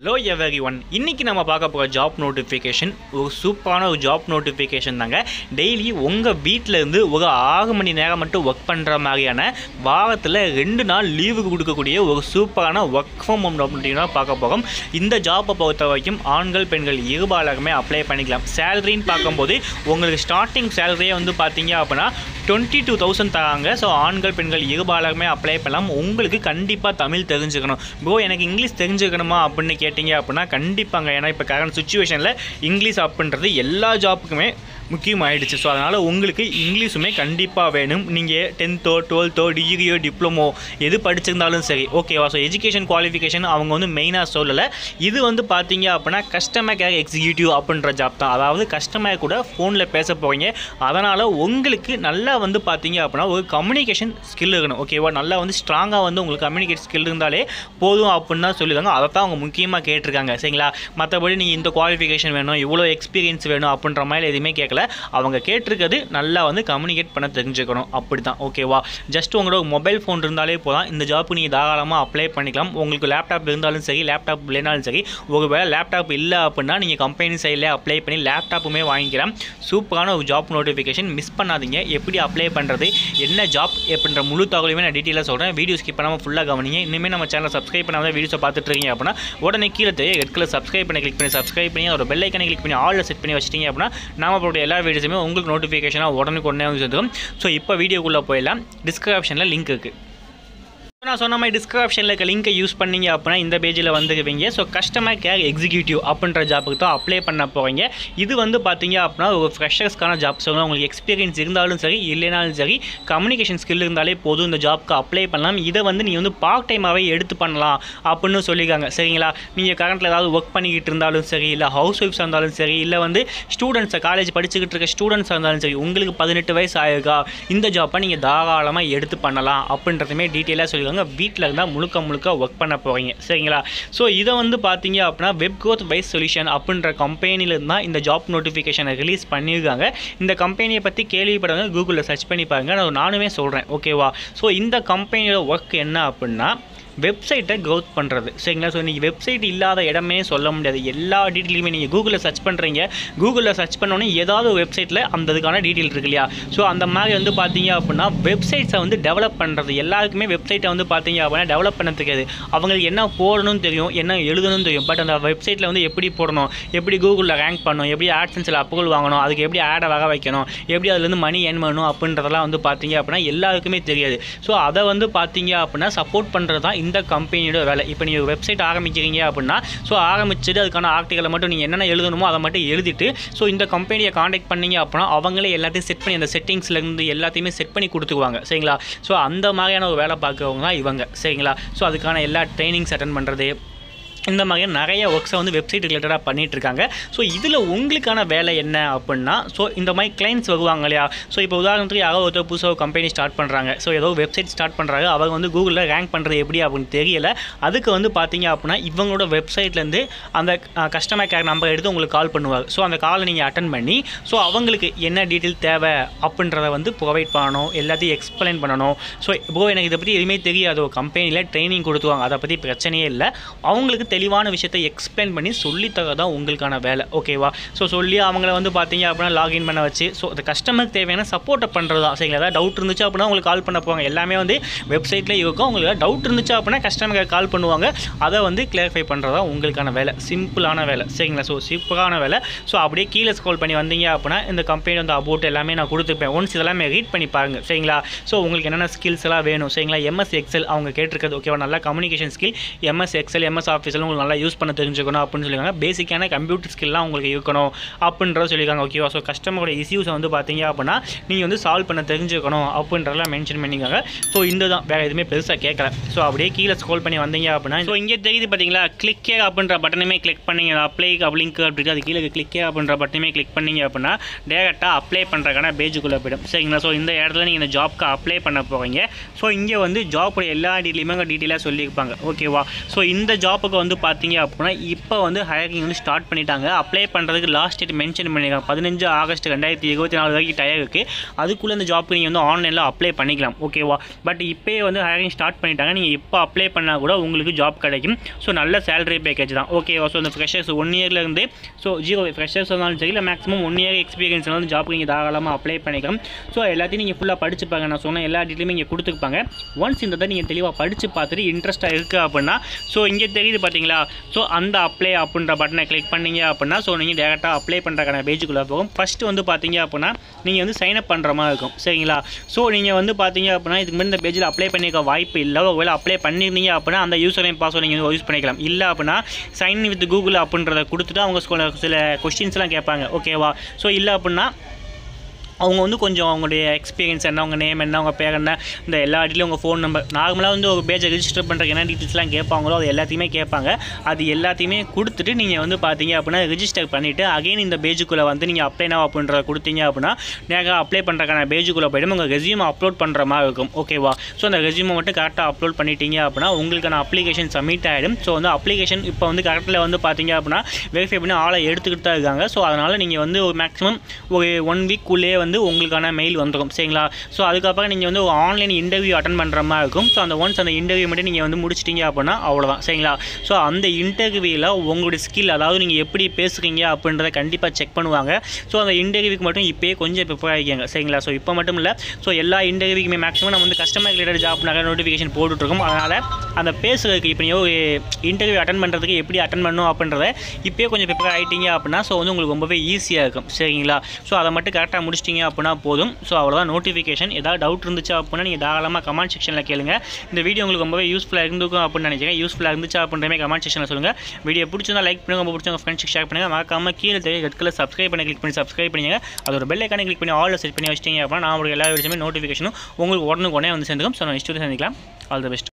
hello every one இன்றைக்கி நம்ம பார்க்க போகிற ஜாப் நோட்டிஃபிகேஷன் ஒரு சூப்பரான ஒரு ஜாப் நோட்டிஃபிகேஷன் தாங்க டெய்லி உங்கள் வீட்டிலேருந்து ஒரு ஆறு மணி நேரம் மட்டும் ஒர்க் பண்ணுற மாதிரியான வாரத்தில் ரெண்டு நாள் லீவுக்கு கொடுக்கக்கூடிய ஒரு சூப்பரான ஒர்க் ஃப்ரம் ஹோம் அப்படின்னா பார்க்க போகிறோம் இந்த ஜாப்பை பொறுத்த வரைக்கும் ஆண்கள் பெண்கள் இருபாலருமே அப்ளை பண்ணிக்கலாம் சேலரின்னு பார்க்கும்போது உங்களுக்கு ஸ்டார்டிங் சேலரியே வந்து பார்த்தீங்க அப்படின்னா டுவெண்ட்டி டூ தௌசண்ட் தராங்க ஸோ ஆண்கள் பெண்கள் இருபாலருமே அப்ளை பண்ணலாம் உங்களுக்கு கண்டிப்பாக தமிழ் தெரிஞ்சுக்கணும் ப்ரோ எனக்கு இங்கிலீஷ் தெரிஞ்சுக்கணுமா அப்படின்னு கேட்டிங்க அப்படின்னா கண்டிப்பாங்க ஏன்னா இப்போ கரண்ட் சுச்சுவேஷனில் இங்கிலீஷ் அப்படின்றது எல்லா ஜாப்புக்குமே முக்கியமாயிடுச்சு ஸோ அதனால் உங்களுக்கு இங்கிலீஷுமே கண்டிப்பாக வேணும் நீங்கள் டென்த்தோ டுவெல்த்தோ டிகிரியோ டிப்ளமோ எது படிச்சிருந்தாலும் சரி ஓகேவா ஸோ எஜுகேஷன் குவாலிஃபிகேஷன் அவங்க வந்து மெயினாக சொல்லலை இது வந்து பார்த்தீங்க அப்படின்னா கஸ்டமர் கேர் எக்ஸிக்யூட்டிவ் அப்படின்ற ஜாப் தான் அதாவது கஸ்டமர் கூட ஃபோனில் பேச போகிறீங்க அதனால் உங்களுக்கு நல்லா வந்து பார்த்தீங்க அப்படின்னா ஒரு கம்யூனிகேஷன் ஸ்கில் இருக்கணும் ஓகேவா நல்லா வந்து ஸ்ட்ராங்காக வந்து உங்களுக்கு கம்யூனிகேட் ஸ்கில் இருந்தாலே போதும் அப்படின்னு தான் சொல்லியிருக்காங்க அதை தான் அவங்க முக்கியமாக கேட்டிருக்காங்க சரிங்களா மற்றபடி நீங்கள் இந்த குவாலிஃபிகேஷன் வேணும் இவ்வளோ எக்ஸ்பீரியன்ஸ் வேணும் அப்படின்ற மாதிரி எதுவுமே கேட்கல அவங்க கேட்டிருக்கிறது நல்லா வந்து கம்யூனிகேட் பண்ண தெரிஞ்சுக்கணும் அப்படி தான் ஓகேவா ஜஸ்ட் உங்களோட மொபைல் ஃபோன் இருந்தாலே போதும் இந்த ஜாப்புக்கு நீங்கள் தாராளமாக அப்ளை பண்ணிக்கலாம் உங்களுக்கு லேப்டாப் இருந்தாலும் சரி லேப்டாப் இல்லைனாலும் சரி ஒருவேளை லேப்டாப் இல்லை அப்படின்னா நீங்கள் கம்பெனி சைடில் அப்ளை பண்ணி லேப்டாப்புமே வாங்கிக்கலாம் சூப்பரான ஒரு ஜாப் நோட்டிஃபிகேஷன் மிஸ் பண்ணாதீங்க எப்படி அப்ளை பண்ணுறது என்ன ஜாப் அப்படின்ற முழு தகவலையுமே நான் டீட்டெயிலாக சொல்கிறேன் வீடியோ ஸ்கிப் பண்ணாமல் ஃபுல்லாக கவனிங்க இனிமேல் நம்ம சேனலை சப்ஸ்கிரைப் பண்ணாமல் வீடியோஸை பார்த்துட்டு இருக்கீங்க அப்படின்னா உடனே கீழே தெரிய ரெட் கலர் சப்ஸ்கிரைப் பண்ணி கிளிக் பண்ணி சப்ஸ்கிரைப் பண்ணி ஒரு பெல் ஐக்கனை கிளிக் பண்ணி ஆலில் செட் பண்ணி வச்சிட்டீங்க அப்படின்னா நாம போட்ட எல்லா வீடியோஸுமே உங்களுக்கு நோட்டிஃபிகேஷனாக உடனே உடனே வந்து சேர்ந்துடும் ஸோ இப்போ வீடியோக்குள்ளே போயிடலாம் டிஸ்கிரிப்ஷனில் லிங்க் இருக்குது நான் சொன்ன மாதிரி டிஸ்கிரிப்ஷனில் இருக்க லிங்கை யூஸ் பண்ணீங்க அப்படின்னா இந்த பேஜில் வந்துருவீங்க ஸோ கஸ்டமர் கேர் எக்ஸிக்யூட்டிவ் அப்படின்ற ஜாப்புக்கு தான் அப்ளை பண்ண போகிறீங்க இது வந்து பார்த்தீங்க அப்படின்னா ஒரு ஃப்ரெஷர்ஸ்க்கான ஜாப் சொல்லலாம் உங்களுக்கு எக்ஸ்பீரியன்ஸ் இருந்தாலும் சரி இல்லைனாலும் சரி கம்யூனிகேஷன் ஸ்கில் இருந்தாலே போதும் இந்த ஜாப்க்கு அப்ளை பண்ணலாம் இதை வந்து நீங்கள் வந்து பார்ட் டைமாகவே எடுத்து பண்ணலாம் அப்படின்னு சொல்லியிருக்காங்க சரிங்களா நீங்கள் கரண்ட்டில் ஏதாவது ஒர்க் பண்ணிக்கிட்டு இருந்தாலும் சரி இல்லை ஹவுஸ் ஒய்ஃப்ஸாக இருந்தாலும் சரி இல்லை வந்து ஸ்டூடெண்ட்ஸை காலேஜ் படிச்சுக்கிட்டு இருக்க ஸ்டூடெண்ட்ஸாக இருந்தாலும் சரி உங்களுக்கு பதினெட்டு வயசு ஆயிருக்கா இந்த ஜாப்பை நீங்கள் தாராளமாக எடுத்து பண்ணலாம் அப்படின்றதுமே டீட்டெயிலாக சொல்லியிருக்காங்க வீட்டில் இருந்தால் முழுக்க முழுக்க ஒர்க் பண்ண போகிறீங்க சரிங்களா ஸோ இதை வந்து பார்த்தீங்க அப்படின்னா வெப் க்ரோத் வைஸ் சொல்யூஷன் அப்படின்ற கம்பெனிலேருந்து தான் இந்த ஜாப் நோட்டிஃபிகேஷனை ரிலீஸ் பண்ணியிருக்காங்க இந்த கம்பெனியை பற்றி கேள்விப்படவங்க கூகுளில் சர்ச் பண்ணி பாருங்க நான் நானுமே சொல்கிறேன் ஓகேவா ஸோ இந்த கம்பெனியோட ஒர்க் என்ன அப்படின்னா வெப்சைட்டை க்ரோத் பண்ணுறது சரிங்களா ஸோ நீங்கள் வெப்சைட் இல்லாத இடமே சொல்ல முடியாது எல்லா டீட்டெயிலுமே நீங்கள் கூகுளில் சர்ச் பண்ணுறீங்க கூகுளில் சர்ச் பண்ணோன்னே ஏதாவது ஒரு வெப்சைட்டில் அந்த இதுக்கான டீட்டெயில் இருக்கு இல்லையா ஸோ அந்த மாதிரி வந்து பார்த்தீங்க அப்படின்னா வெப்சைட்ஸை வந்து டெவலப் பண்ணுறது எல்லாருக்குமே வெப்சைட்டை வந்து பார்த்தீங்க அப்படின்னா டெவலப் பண்ண தெரியாது அவங்களுக்கு என்ன போடணும்னு தெரியும் என்ன எழுதணும்னு தெரியும் பட் அந்த வெப்சைட்டில் வந்து எப்படி போடணும் எப்படி கூகுளில் ரேங்க் பண்ணணும் எப்படி ஆட்சன்ஸில் அப்ரூவல் வாங்கணும் அதுக்கு எப்படி ஆடை வர வைக்கணும் எப்படி அதுலேருந்து மணி ஏர்ன் பண்ணணும் அப்படின்றதெல்லாம் வந்து பார்த்தீங்க அப்படின்னா எல்லாருக்குமே தெரியாது ஸோ அதை வந்து பார்த்தீங்க அப்படின்னா சப்போர்ட் பண்ணுறது தான் இந்த கம்பெனியோட வேலை இப்போ நீங்கள் வெப்சைட் ஆரம்பிக்கிறீங்க அப்படின்னா ஸோ ஆரம்பிச்சுட்டு அதுக்கான ஆர்டிகளை மட்டும் நீங்கள் என்னென்ன எழுதணுமோ அதை மட்டும் எழுதிட்டு ஸோ இந்த கம்பெனியை காண்டாக்ட் பண்ணீங்க அப்படின்னா அவங்களே எல்லாத்தையும் செட் பண்ணி அந்த செட்டிங்ஸ்லேருந்து எல்லாத்தையுமே செட் பண்ணி கொடுத்துக்குவாங்க சரிங்களா ஸோ அந்த மாதிரியான ஒரு வேலை பார்க்குறவங்க தான் இவங்க சரிங்களா ஸோ அதுக்கான எல்லா ட்ரைனிங்ஸ் அட்டன் பண்ணுறது இந்த மாதிரியான நிறைய ஒர்க்ஸை வந்து வெப்சைட் ரிலேட்டடாக பண்ணிகிட்டு இருக்காங்க ஸோ இதில் உங்களுக்கான வேலை என்ன அப்படின்னா ஸோ இந்த மாதிரி கிளைண்ட்ஸ் வருவாங்க இல்லையா ஸோ இப்போ உதாரணத்துக்கு யாரோ ஒருத்தர் புதுசாக கம்பெனி ஸ்டார்ட் பண்ணுறாங்க ஸோ ஏதோ வெப்சைட் ஸ்டார்ட் பண்ணுறாங்க அவங்க வந்து கூகுளில் ரேங்க் பண்ணுறது எப்படி அப்படின்னு தெரியல அதுக்கு வந்து பார்த்தீங்க அப்படின்னா இவங்களோட வெப்சைட்லேருந்து அந்த கஸ்டமர் கேர் நம்பர் எடுத்து உங்களுக்கு கால் பண்ணுவாங்க ஸோ அந்த காலை நீங்கள் அட்டன் பண்ணி ஸோ அவங்களுக்கு என்ன டீட்டெயில் தேவை அப்படின்றத வந்து ப்ரொவைட் பண்ணணும் எல்லாத்தையும் எக்ஸ்பிளைன் பண்ணணும் ஸோ இப்போ எனக்கு இதை பற்றி எதுவுமே தெரியாது ஒரு கம்பெனியில் ட்ரைனிங் கொடுத்துவாங்க அதை பற்றி பிரச்சனையே இல்லை அவங்களுக்கு தெளிவான விஷயத்தை எக்ஸ்பிளைன் பண்ணி சொல்லித்தர தான் உங்களுக்கான வேலை ஓகேவா ஸோ சொல்லி அவங்கள வந்து பார்த்தீங்க அப்படின்னா லாகின் பண்ண வச்சு ஸோ அந்த கஸ்டமருக்கு தேவையான சப்போர்ட்டை பண்ணுறது தான் சரிங்களா ஏதாவது டவுட் இருந்துச்சு அப்படின்னா உங்களுக்கு கால் பண்ண போவாங்க எல்லாமே வந்து வெப்சைட்டில் இருக்கும் உங்களுக்கு டவுட் இருந்துச்சு அப்படின்னா கஸ்டமருக்கு கால் பண்ணுவாங்க அதை வந்து கிளாரிஃபை பண்ணுறது தான் உங்களுக்கான வேலை சிம்பிளான வேலை சரிங்களா ஸோ சிம்பிளான வேலை ஸோ அப்படியே கீழே ஸ்கால் பண்ணி வந்தீங்க அப்படின்னா இந்த கம்பெனி வந்து அபவுட் எல்லாமே நான் கொடுத்துருப்பேன் ஒன்ஸ் இதெல்லாமே ரீட் பண்ணி பாருங்கள் சரிங்களா ஸோ உங்களுக்கு என்னென்ன ஸ்கில்ஸ் எல்லாம் வேணும் சரிங்களா எம்எஸ் எக்ஸல் அவங்க கேட்டிருக்கிறது ஓகேவா நல்லா communication skill MS Excel MS ஆஃபீஸில் உங்களுக்கு நல்லா யூஸ் பண்ண தெரிஞ்சுக்கணும் அப்படின்னு சொல்லியிருக்காங்க பேசிக்கான கம்ப்யூட்டர் ஸ்கில்லாம் உங்களுக்கு இருக்கணும் அப்படின்றத சொல்லியிருக்காங்க ஓகேவா ஸோ கஸ்டமரோட இஷ்யூஸை வந்து பார்த்தீங்க அப்படின்னா நீங்கள் வந்து சால்வ் பண்ண தெரிஞ்சுக்கணும் அப்படின்றதெல்லாம் மென்ஷன் பண்ணியிருக்காங்க ஸோ இந்த தான் வேறு எதுவுமே பெருசாக கேட்கல ஸோ அப்படியே கீழே ஸ்க்ரோல் பண்ணி வந்தீங்க அப்படின்னா ஸோ இங்கே தெரியுது பார்த்தீங்களா கிளிக்கே அப்படின்ற பட்டனுமே கிளிக் பண்ணீங்க அப்ளை லிங்க் அப்படின்ட்டு அது கீழே கிளிக்கே அப்படின்ற பட்டனுமே கிளிக் பண்ணீங்க அப்படின்னா டேரெக்டாக அப்ளை பண்ணுறதுக்கான பேஜுக்குள்ளே போயிடும் சரிங்களா ஸோ இந்த இடத்துல நீங்கள் இந்த ஜாப்க்கு அப்ளை பண்ண போகிறீங்க ஸோ இங்கே வந்து ஜாப்போட எல்லா டீட்டெயிலுமே டீட்டெயிலாக சொல்லியிருப்பாங்க ஓகேவா ஸோ இந்த ஜாப்புக்கு வந்து வந்து பார்த்தீங்க அப்படின்னா இப்போ வந்து ஹையரிங் வந்து ஸ்டார்ட் பண்ணிட்டாங்க அப்ளை பண்ணுறதுக்கு லாஸ்ட் டேட் மென்ஷன் பண்ணியிருக்காங்க பதினஞ்சு ஆகஸ்ட் ரெண்டாயிரத்தி இருபத்தி நாலு வரைக்கும் டயர் இருக்குது அதுக்குள்ளே இந்த ஜாப்க்கு நீங்கள் வந்து ஆன்லைனில் அப்ளை பண்ணிக்கலாம் ஓகேவா பட் இப்போயே வந்து ஹையரிங் ஸ்டார்ட் பண்ணிட்டாங்க நீங்கள் இப்போ அப்ளை பண்ணால் கூட உங்களுக்கு ஜாப் கிடைக்கும் ஸோ நல்ல சேலரி பேக்கேஜ் தான் ஓகேவா ஸோ இந்த ஃப்ரெஷர்ஸ் ஒன் இயர்லேருந்து ஸோ ஜீரோ ஃப்ரெஷர்ஸ் இருந்தாலும் சரி இல்லை மேக்ஸிமம் ஒன் இயர் எக்ஸ்பீரியன்ஸ் இருந்தாலும் ஜாப் நீங்கள் தாராளமாக அப்ளை பண்ணிக்கலாம் ஸோ எல்லாத்தையும் நீங்கள் ஃபுல்லாக படிச்சுப்பாங்க நான் சொன்ன எல்லா டீட்டெயிலுமே இங்கே கொடுத்துருப்பாங்க ஒன்ஸ் இந்த இதை நீங்கள் தெளிவாக படித்து பார்த்துட்டு இன்ட்ரெஸ்ட்டாக இருக்குது அப்படின்னா ஸோ இங்கே தெரியுது பார்த்தீங்களா ஸோ அந்த அப்ளை அப்படின்ற பட்டனை கிளிக் பண்ணீங்க அப்படின்னா ஸோ நீங்கள் டேரெக்டாக அப்ளை பண்ணுறக்கான பேஜுக்குள்ளே போகும் ஃபஸ்ட்டு வந்து பார்த்தீங்க அப்படின்னா நீங்கள் வந்து சைன் அப் பண்ணுற மாதிரி இருக்கும் சரிங்களா ஸோ நீங்கள் வந்து பார்த்தீங்க அப்படின்னா இதுக்கு முன்னாடி இந்த பேஜில் அப்ளை பண்ணிக்க வாய்ப்பு இல்லை ஒருவேளை அப்ளை பண்ணியிருந்தீங்க அப்படின்னா அந்த யூசர் நேம் பாஸ்வேர்ட் நீங்கள் யூஸ் பண்ணிக்கலாம் இல்லை அப்படின்னா சைன் வித் கூகுள் அப்படின்றத கொடுத்துட்டு அவங்க சில- சில கொஸ்டின்ஸ்லாம் கேட்பாங்க ஓகேவா ஸோ இல்லை அப்படின்னா அவங்க வந்து கொஞ்சம் அவங்களுடைய எக்ஸ்பீரியன்ஸ் என்ன அவங்க நேம் என்ன அவங்க பேர் என்ன இந்த எல்லா டீட்டெயிலும் உங்கள் ஃபோன் நம்பர் நார்மலாக வந்து ஒரு பேஜை ரெஜிஸ்டர் பண்ணுறதுக்கு என்ன டீட்டெயில்ஸ்லாம் கேட்பாங்களோ அது எல்லாத்தையுமே கேட்பாங்க அது எல்லாத்தையுமே கொடுத்துட்டு நீங்கள் வந்து பார்த்தீங்க அப்படின்னா ரெஜிஸ்டர் பண்ணிவிட்டு அகைன் இந்த பேஜுக்குள்ளே வந்து நீங்கள் அப்ளை now அப்படின்றத கொடுத்தீங்க அப்படின்னா நேராக அப்ளை பண்ணுறக்கான பேஜுக்குள்ளே போய்ட்டு உங்கள் ரெசியூம் அப்லோட் பண்ணுற மாதிரி இருக்கும் ஓகேவா ஸோ அந்த ரெசியூமை மட்டும் கரெக்டாக அப்லோட் பண்ணிட்டீங்க அப்படின்னா உங்களுக்கான அப்ளிகேஷன் சப்மிட் ஆகிடும் ஸோ வந்து அப்ளிகேஷன் இப்போ வந்து கரெக்டில் வந்து பார்த்தீங்க அப்படின்னா வெரிஃபை பண்ணி ஆளை எடுத்துக்கிட்டு தான் இருக்காங்க ஸோ அதனால் நீங்கள் வந்து ஒரு மேக்ஸிமம் ஒரு ஒன் வீக்குள்ளேயே வந்து உங்களுக்கான மெயில் வந்துடும் சரிங்களா ஸோ அதுக்கப்புறம் நீங்கள் வந்து ஒரு ஆன்லைன் இன்டர்வியூ அட்டன் பண்ணுற மாதிரி இருக்கும் ஸோ அந்த ஒன்ஸ் அந்த இன்டர்வியூ மட்டும் நீங்கள் வந்து முடிச்சிட்டீங்க அப்படின்னா அவ்வளோதான் சரிங்களா ஸோ அந்த இன்டர்வியூவில் உங்களுடைய ஸ்கில் அதாவது நீங்கள் எப்படி பேசுகிறீங்க அப்படின்றத கண்டிப்பாக செக் பண்ணுவாங்க ஸோ அந்த இன்டர்வியூக்கு மட்டும் இப்போயே கொஞ்சம் ப்ரிப்பேர் ஆகிக்கங்க சரிங்களா ஸோ இப்போ மட்டும் இல்லை ஸோ எல்லா இன்டர்வியூக்குமே மேக்ஸிமம் நம்ம வந்து கஸ்டமர் ரிலேட்டட் ஜாப் நிறைய நோட்டிஃபிகேஷன் போட்டுட்ருக்கோம் அதனால் அந்த பேசுறதுக்கு இப்போ நீங்கள் ஒரு இன்டர்வியூ அட்டன் பண்ணுறதுக்கு எப்படி அட்டன் பண்ணணும் அப்படின்றத இப்போயே கொஞ்சம் ப்ரிப்பேர் ஆகிட்டீங்க அப்படின்னா ஸோ வந்து உங்களுக்கு ரொம்பவே ஈஸியாக இருக்கும் சரிங்களா ஸோ அதை மட்டும் கரெக்டாக முடிச்சிட்டிங்க அப்படின்னா போதும் ஸோ அவ்வளோதான் நோட்டிஃபிகேஷன் ஏதாவது டவுட் இருந்துச்சு அப்படின்னா நீங்கள் தாராளமாக கமெண்ட் செக்ஷனில் கேளுங்க இந்த வீடியோ உங்களுக்கு ரொம்பவே யூஸ்ஃபுல்லாக இருந்திருக்கும் அப்படின்னு நினைக்கிறேன் யூஸ்ஃபுல்லாக இருந்துச்சு அப்படின்றமே கமெண்ட் செக்ஷனில் சொல்லுங்கள் வீடியோ பிடிச்சிருந்தா லைக் பண்ணுங்க ரொம்ப பிடிச்சவங்க ஃப்ரெண்ட்ஸ் ஷேர் பண்ணுங்கள் மறக்காம கீழே தெரிய ரெட் கலர் சப்ஸ்கிரைப் பண்ணி கிளிக் பண்ணி சப்ஸ்கிரைப் பண்ணுங்க அதோட பெல் ஐக்கானை கிளிக் பண்ணி ஆல்ல செட் பண்ணி வச்சிட்டீங்க அப்படின்னா நான் உங்களுக்கு எல்லா வீடியோஸுமே நோட்டிஃபிகேஷனும் உங்களுக்கு உடனுக்குடனே வந்து சேர்ந்துக்கும் ஸோ நான் இஷ்டத்தை சந்திக்கலாம் ஆல் த பெஸ்ட்